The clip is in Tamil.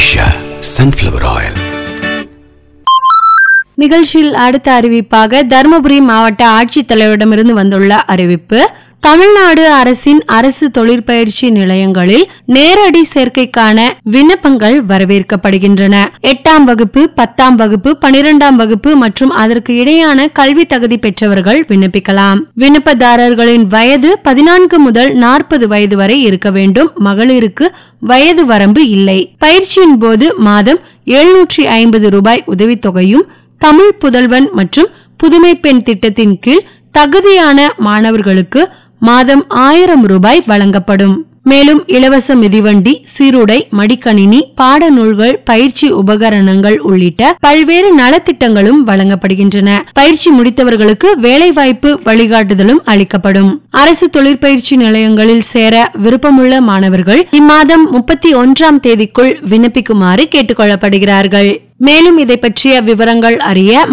உஷா சன்ஃப்ளவர் ஆயில் நிகழ்ச்சியில் அடுத்த அறிவிப்பாக தருமபுரி மாவட்ட ஆட்சித்தலைவரிடமிருந்து வந்துள்ள அறிவிப்பு தமிழ்நாடு அரசின் அரசு தொழிற்பயிற்சி நிலையங்களில் நேரடி சேர்க்கைக்கான விண்ணப்பங்கள் வரவேற்கப்படுகின்றன எட்டாம் வகுப்பு பத்தாம் வகுப்பு பனிரெண்டாம் வகுப்பு மற்றும் அதற்கு இடையான கல்வி தகுதி பெற்றவர்கள் விண்ணப்பிக்கலாம் விண்ணப்பதாரர்களின் வயது பதினான்கு முதல் நாற்பது வயது வரை இருக்க வேண்டும் மகளிருக்கு வயது வரம்பு இல்லை பயிற்சியின் போது மாதம் எழுநூற்றி ஐம்பது ரூபாய் உதவித்தொகையும் தமிழ் புதல்வன் மற்றும் புதுமை பெண் திட்டத்தின் கீழ் தகுதியான மாணவர்களுக்கு மாதம் ஆயிரம் ரூபாய் வழங்கப்படும் மேலும் இலவச மிதிவண்டி சீருடை மடிக்கணினி பாடநூல்கள் பயிற்சி உபகரணங்கள் உள்ளிட்ட பல்வேறு நலத்திட்டங்களும் வழங்கப்படுகின்றன பயிற்சி முடித்தவர்களுக்கு வேலைவாய்ப்பு வழிகாட்டுதலும் அளிக்கப்படும் அரசு தொழிற்பயிற்சி நிலையங்களில் சேர விருப்பமுள்ள மாணவர்கள் இம்மாதம் முப்பத்தி ஒன்றாம் தேதிக்குள் விண்ணப்பிக்குமாறு கேட்டுக்கொள்ளப்படுகிறார்கள் மேலும் இதை பற்றிய விவரங்கள் அறிய